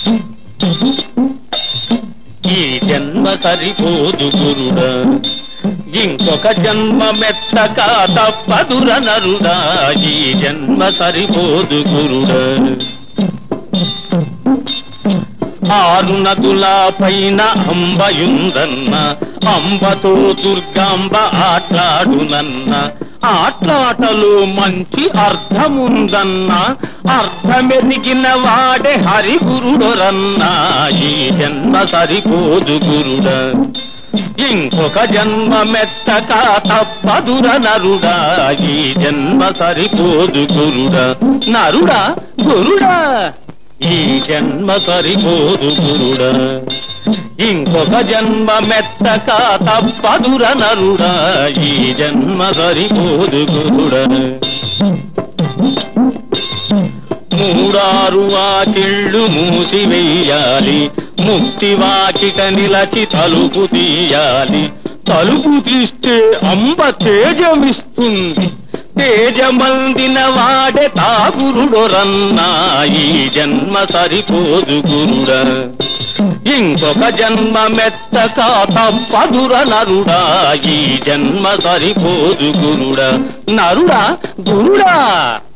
ఈ జన్మ సరిపోదు గురుడా ఇంకొక జన్మ మెత్తక తప్పదుర నరుడా ఈ జన్మ సరిపోదు గురుడా ఆరు నదుల పైన అంబయుందన్న అంబతో దుర్గాంబ ఆట్లాడునన్న ఆట్లాటలో మంచి అర్థముందన్న అర్థమెదిగిన వాడే హరిగురుడరన్నా ఈ జన్మ సరిపోదు గురుడా ఇంకొక జన్మ మెత్తక తప్పదుర నరుడా ఈ జన్మ సరిపోదు గురుడా నరుడా గురుడా ఈ జన్మ సరిపోదు గురుడా ఇంకొక జన్మ మెత్తక తప్పదుర నరుడా ఈ జన్మ సరిపోదు గురుడా మూడారు వాకిళ్ళు మూసివేయాలి ముక్తి వాకిట నిలచి తలుపు తీయాలి తలుపు తీస్తే అంబ తేజమిస్తుంది తేజమందిన వాడే తాగురుడొరన్నా ఈ జన్మ సరిపోదు గురుడా ఇంకొక జన్మ మెత్తక తప్పదుర నరుడా ఈ జన్మ సరిపోదు గురుడా నరుడా గురుడా